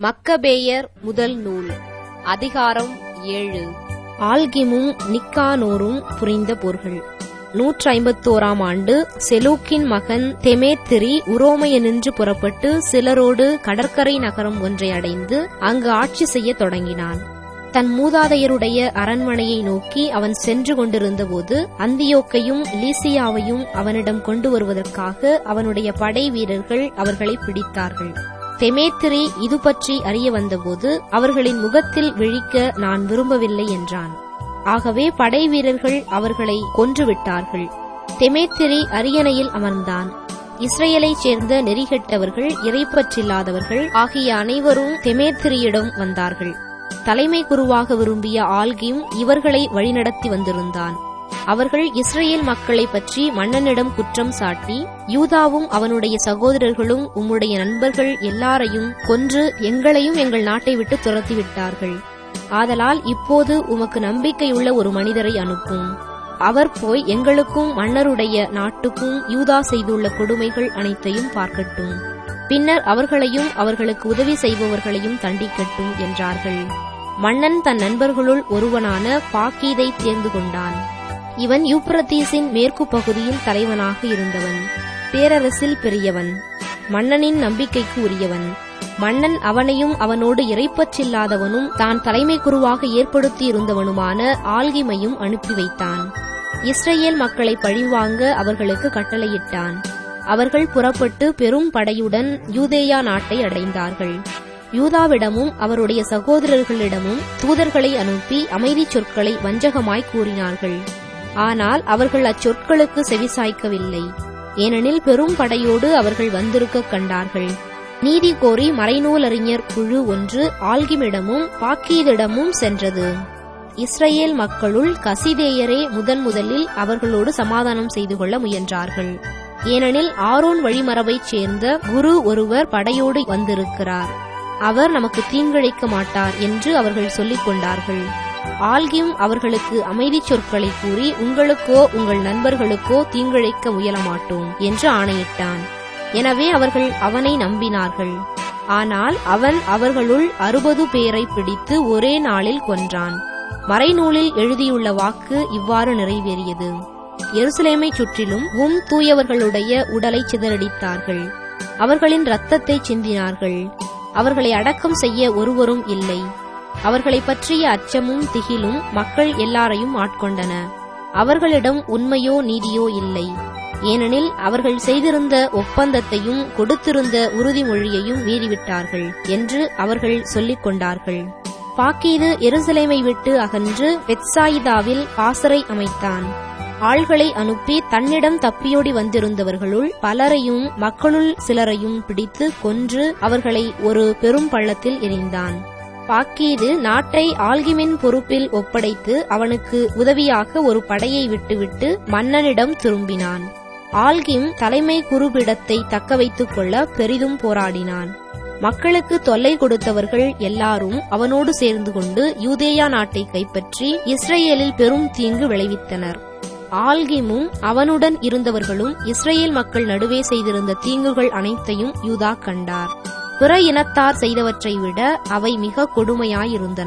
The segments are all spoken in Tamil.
மக்கபேயர் முதல் நூல் அதிகாரம் ஏழு ஆல்கிமும் நிக்கானோரும் புரிந்த போர்கள் நூற்றி ஐம்பத்தோராம் ஆண்டு செலூக்கின் மகன் தெமேத்திரி உரோமையனின்று புறப்பட்டு சிலரோடு கடற்கரை நகரம் ஒன்றை அடைந்து அங்கு ஆட்சி செய்யத் தொடங்கினான் தன் மூதாதையருடைய அரண்மனையை நோக்கி அவன் சென்று கொண்டிருந்தபோது அந்தியோக்கையும் லீசியாவையும் அவனிடம் கொண்டு வருவதற்காக அவனுடைய படை வீரர்கள் அவர்களை பிடித்தார்கள் தெமேத்திரி இது பற்றி அறிய வந்தபோது அவர்களின் முகத்தில் விழிக்க நான் விரும்பவில்லை என்றான் ஆகவே படை வீரர்கள் அவர்களை கொன்றுவிட்டார்கள் தெமேத்திரி அரியணையில் அமர்ந்தான் இஸ்ரேலைச் சேர்ந்த நெறிகெட்டவர்கள் இறைப்பற்றில்லாதவர்கள் ஆகிய அனைவரும் தெமேத்திரியிடம் வந்தார்கள் தலைமை குருவாக விரும்பிய ஆல்கிம் இவர்களை வழிநடத்தி வந்திருந்தான் அவர்கள் இஸ்ரேல் மக்களை பற்றி மன்னனிடம் குற்றம் சாட்டி யூதாவும் அவனுடைய சகோதரர்களும் உம்முடைய நண்பர்கள் எல்லாரையும் கொன்று எங்களையும் எங்கள் நாட்டை விட்டு துரத்தி விட்டார்கள் ஆதலால் இப்போது உமக்கு நம்பிக்கையுள்ள ஒரு மனிதரை அனுப்பும் அவர் போய் எங்களுக்கும் மன்னருடைய நாட்டுக்கும் யூதா செய்துள்ள கொடுமைகள் அனைத்தையும் பார்க்கட்டும் பின்னர் அவர்களையும் அவர்களுக்கு உதவி செய்பவர்களையும் தண்டிக்கட்டும் என்றார்கள் மன்னன் தன் நண்பர்களுள் ஒருவனான பாக்கீதை தேர்ந்து கொண்டான் இவன் யூப்ரத்தீஸின் மேற்கு பகுதியில் தலைவனாக இருந்தவன் பேரரசில் பெரியவன் மன்னனின் நம்பிக்கைக்கு உரியவன் மன்னன் அவனையும் அவனோடு இறைப்பற்றில்லாதவனும் தான் தலைமை குருவாக ஏற்படுத்தி இருந்தவனுமான ஆல்கிமையும் அனுப்பி வைத்தான் இஸ்ரேல் மக்களை பழிவாங்க அவர்களுக்கு கட்டளையிட்டான் அவர்கள் புறப்பட்டு பெரும் படையுடன் யூதேயா நாட்டை அடைந்தார்கள் யூதாவிடமும் அவருடைய சகோதரர்களிடமும் தூதர்களை அனுப்பி அமைதி சொற்களை வஞ்சகமாய் கூறினார்கள் ஆனால் அவர்கள் அச்சொற்களுக்கு செவிசாய்க்கவில்லை ஏனெனில் பெரும் படையோடு அவர்கள் வந்திருக்க கண்டார்கள் நீதி கோரி மறைநூலறிஞர் குழு ஒன்று ஆல்கிமிடமும் பாக்கீதிடமும் சென்றது இஸ்ரேல் மக்களுள் கசிதேயரே முதன் முதலில் அவர்களோடு சமாதானம் செய்து கொள்ள முயன்றார்கள் ஏனெனில் ஆரோன் வழிமரபைச் சேர்ந்த குரு ஒருவர் படையோடு வந்திருக்கிறார் அவர் நமக்கு தீங்கிழைக்க மாட்டார் என்று அவர்கள் சொல்லிக் கொண்டார்கள் ஆல்கிம் அவர்களுக்கு அமைதி சொற்களை கூறி உங்களுக்கோ உங்கள் நண்பர்களுக்கோ தீங்கிழைக்க முயல மாட்டோம் என்று ஆணையிட்டான் எனவே அவர்கள் அவனை நம்பினார்கள் ஆனால் அவன் அவர்களுள் அறுபது பேரை பிடித்து ஒரே நாளில் கொன்றான் மறைநூலில் எழுதியுள்ள வாக்கு இவ்வாறு நிறைவேறியது எருசலேமை சுற்றிலும் உம் தூயவர்களுடைய உடலை சிதறடித்தார்கள் அவர்களின் இரத்தத்தை சிந்தினார்கள் அவர்களை அடக்கம் செய்ய ஒருவரும் இல்லை அவர்களை பற்றிய அச்சமும் திகிலும் மக்கள் எல்லாரையும் ஆட்கொண்டன அவர்களிடம் உண்மையோ நீதியோ இல்லை ஏனெனில் அவர்கள் செய்திருந்த ஒப்பந்தத்தையும் கொடுத்திருந்த உறுதிமொழியையும் மீறிவிட்டார்கள் என்று அவர்கள் சொல்லிக் கொண்டார்கள் பாக்கீது எருசலேமை விட்டு அகன்று பெத்சாயிதாவில் பாசறை அமைத்தான் ஆள்களை அனுப்பி தன்னிடம் தப்பியோடி வந்திருந்தவர்களுள் பலரையும் மக்களுள் சிலரையும் பிடித்து கொன்று அவர்களை ஒரு பெரும் பள்ளத்தில் எறிந்தான் பாக்கீது நாட்டை ஆல்கிமின் பொறுப்பில் ஒப்படைத்து அவனுக்கு உதவியாக ஒரு படையை விட்டுவிட்டு மன்னனிடம் திரும்பினான் ஆல்கிம் தலைமை குருபிடத்தை தக்க வைத்துக் கொள்ள பெரிதும் போராடினான் மக்களுக்கு தொல்லை கொடுத்தவர்கள் எல்லாரும் அவனோடு சேர்ந்து கொண்டு யூதேயா நாட்டை கைப்பற்றி இஸ்ரேலில் பெரும் தீங்கு விளைவித்தனர் ஆல்கிமும் அவனுடன் இருந்தவர்களும் இஸ்ரேல் மக்கள் நடுவே செய்திருந்த தீங்குகள் அனைத்தையும் யூதா கண்டார் பிற இனத்தார் செய்தவற்றை விட அவை மிக கொடுமையாயிருந்தன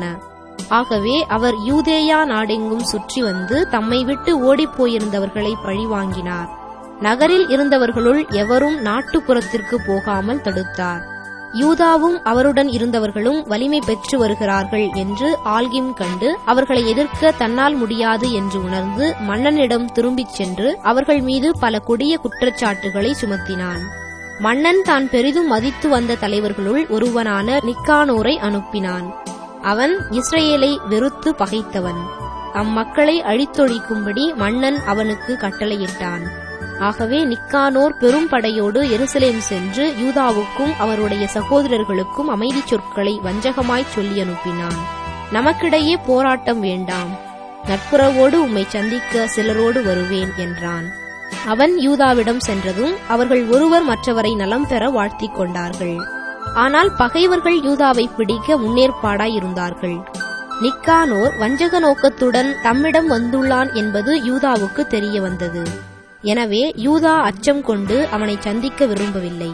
ஆகவே அவர் யூதேயா நாடெங்கும் சுற்றி வந்து தம்மை விட்டு ஓடிப்போயிருந்தவர்களை பழிவாங்கினார் நகரில் இருந்தவர்களுள் எவரும் நாட்டுப்புறத்திற்கு போகாமல் தடுத்தார் யூதாவும் அவருடன் இருந்தவர்களும் வலிமை பெற்று வருகிறார்கள் என்று ஆல்கிம் கண்டு அவர்களை எதிர்க்க தன்னால் முடியாது என்று உணர்ந்து மன்னனிடம் திரும்பிச் சென்று அவர்கள் மீது பல கொடிய குற்றச்சாட்டுகளை சுமத்தினான் மன்னன் தான் பெரிதும் மதித்து வந்த தலைவர்களுள் ஒருவனான நிக்கானோரை அனுப்பினான் அவன் இஸ்ரேலை வெறுத்து பகைத்தவன் அம்மக்களை அழித்தொழிக்கும்படி மன்னன் அவனுக்கு கட்டளையிட்டான் ஆகவே நிக்கானோர் பெரும் படையோடு எருசலேம் சென்று யூதாவுக்கும் அவருடைய சகோதரர்களுக்கும் அமைதி சொற்களை வஞ்சகமாய் சொல்லி அனுப்பினான் நமக்கிடையே போராட்டம் வேண்டாம் நட்புறவோடு உம்மை சந்திக்க சிலரோடு வருவேன் என்றான் அவன் யூதாவிடம் சென்றதும் அவர்கள் ஒருவர் மற்றவரை நலம் பெற வாழ்த்திக் கொண்டார்கள் ஆனால் பகைவர்கள் யூதாவை பிடிக்க முன்னேற்பாடாயிருந்தார்கள் நிக்கானோர் வஞ்சக நோக்கத்துடன் தம்மிடம் வந்துள்ளான் என்பது யூதாவுக்கு தெரிய வந்தது எனவே யூதா அச்சம் கொண்டு அவனை சந்திக்க விரும்பவில்லை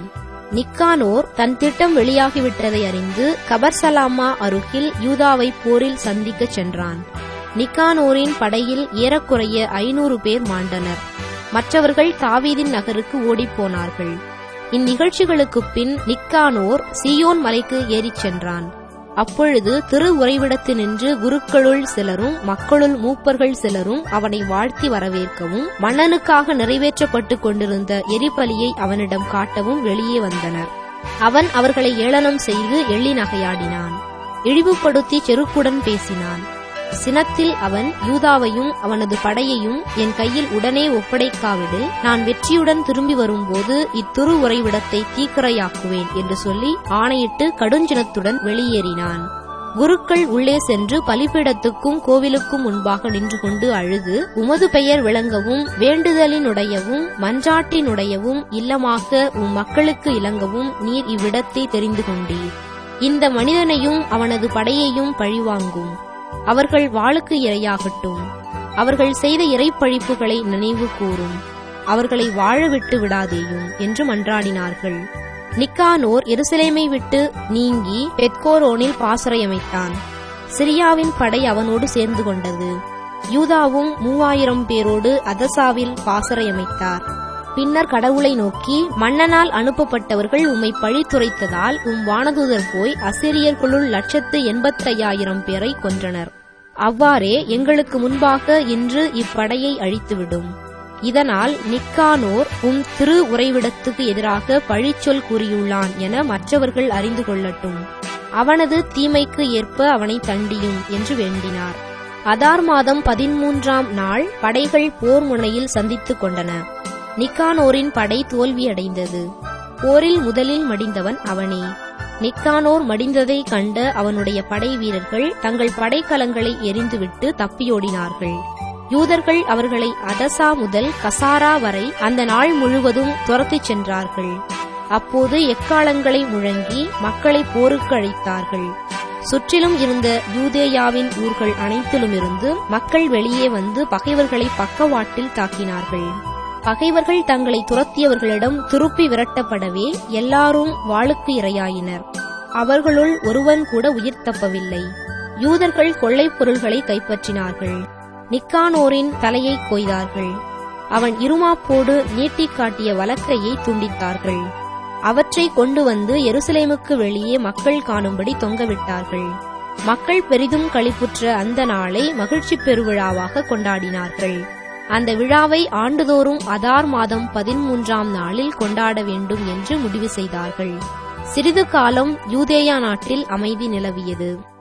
நிக்கானோர் தன் திட்டம் வெளியாகிவிட்டதை அறிந்து கபர்சலாமா அருகில் யூதாவை போரில் சந்திக்கச் சென்றான் நிக்கானோரின் படையில் ஏறக்குறைய ஐநூறு பேர் மாண்டனர் மற்றவர்கள் தாவீதின் நகருக்கு ஓடிப்போனார்கள் இந்நிகழ்ச்சிகளுக்குப் பின் நிக்கானோர் சியோன் மலைக்கு ஏறிச் சென்றான் அப்பொழுது திரு உறைவிடத்தினின்று குருக்களுள் சிலரும் மக்களுள் மூப்பர்கள் சிலரும் அவனை வாழ்த்தி வரவேற்கவும் மன்னனுக்காக நிறைவேற்றப்பட்டுக் கொண்டிருந்த எரிபலியை அவனிடம் காட்டவும் வெளியே வந்தனர் அவன் அவர்களை ஏளனம் செய்து எள்ளி நகையாடினான் இழிவுபடுத்தி செருக்குடன் பேசினான் சினத்தில் அவன் யூதாவையும் அவனது படையையும் என் கையில் உடனே ஒப்படைக்காவிடில் நான் வெற்றியுடன் திரும்பி வரும்போது இத்திரு உறைவிடத்தை தீக்கிரையாக்குவேன் என்று சொல்லி ஆணையிட்டு கடுஞ்சினத்துடன் வெளியேறினான் குருக்கள் உள்ளே சென்று பலிபீடத்துக்கும் கோவிலுக்கும் முன்பாக நின்று கொண்டு அழுது உமது பெயர் விளங்கவும் வேண்டுதலினுடையவும் மன்றாட்டினுடையவும் இல்லமாக உம் மக்களுக்கு இலங்கவும் நீர் இவ்விடத்தை தெரிந்து கொண்டீர் இந்த மனிதனையும் அவனது படையையும் பழிவாங்கும் அவர்கள் வாளுக்கு இரையாகட்டும் அவர்கள் செய்த இறைப்பழிப்புகளை நினைவு கூறும் அவர்களை வாழ விட்டு விடாதேயும் என்று மன்றாடினார்கள் நிக்கானோர் எருசலேமை விட்டு நீங்கி பெட்கோரோனில் பாசறையமைத்தான் சிரியாவின் படை அவனோடு சேர்ந்து கொண்டது யூதாவும் மூவாயிரம் பேரோடு அதசாவில் பாசறையமைத்தார் பின்னர் கடவுளை நோக்கி மன்னனால் அனுப்பப்பட்டவர்கள் உம்மை பழித்துரைத்ததால் உம் வானதூதர் போய் அசிரியர்களுள் லட்சத்து எண்பத்தையாயிரம் பேரை கொன்றனர் அவ்வாறே எங்களுக்கு முன்பாக இன்று இப்படையை அழித்துவிடும் இதனால் நிக்கானோர் உம் திரு உறைவிடத்துக்கு எதிராக பழிச்சொல் கூறியுள்ளான் என மற்றவர்கள் அறிந்து கொள்ளட்டும் அவனது தீமைக்கு ஏற்ப அவனை தண்டியும் என்று வேண்டினார் அதார் மாதம் பதிமூன்றாம் நாள் படைகள் போர் முனையில் சந்தித்துக் கொண்டன நிக்கானோரின் படை தோல்வியடைந்தது போரில் முதலில் மடிந்தவன் அவனே நிக்கானோர் மடிந்ததை கண்ட அவனுடைய படை வீரர்கள் தங்கள் படைக்கலங்களை எரிந்துவிட்டு தப்பியோடினார்கள் யூதர்கள் அவர்களை அதசா முதல் கசாரா வரை அந்த நாள் முழுவதும் துரத்திச் சென்றார்கள் அப்போது எக்காலங்களை முழங்கி மக்களை போருக்கு அழைத்தார்கள் சுற்றிலும் இருந்த யூதேயாவின் ஊர்கள் அனைத்திலுமிருந்து மக்கள் வெளியே வந்து பகைவர்களை பக்கவாட்டில் தாக்கினார்கள் பகைவர்கள் தங்களை துரத்தியவர்களிடம் திருப்பி விரட்டப்படவே எல்லாரும் வாளுக்கு இரையாயினர் அவர்களுள் ஒருவன் கூட உயிர் தப்பவில்லை யூதர்கள் கொள்ளைப் பொருள்களை கைப்பற்றினார்கள் நிக்கானோரின் தலையை கொய்தார்கள் அவன் இருமாப்போடு நீட்டிக் காட்டிய வலக்கையை துண்டித்தார்கள் அவற்றை கொண்டு வந்து எருசலேமுக்கு வெளியே மக்கள் காணும்படி தொங்கவிட்டார்கள் மக்கள் பெரிதும் களிப்புற்ற அந்த நாளை மகிழ்ச்சி பெருவிழாவாக கொண்டாடினார்கள் அந்த விழாவை ஆண்டுதோறும் அதார் மாதம் பதிமூன்றாம் நாளில் கொண்டாட வேண்டும் என்று முடிவு செய்தார்கள் சிறிது காலம் யூதேயா நாட்டில் அமைதி நிலவியது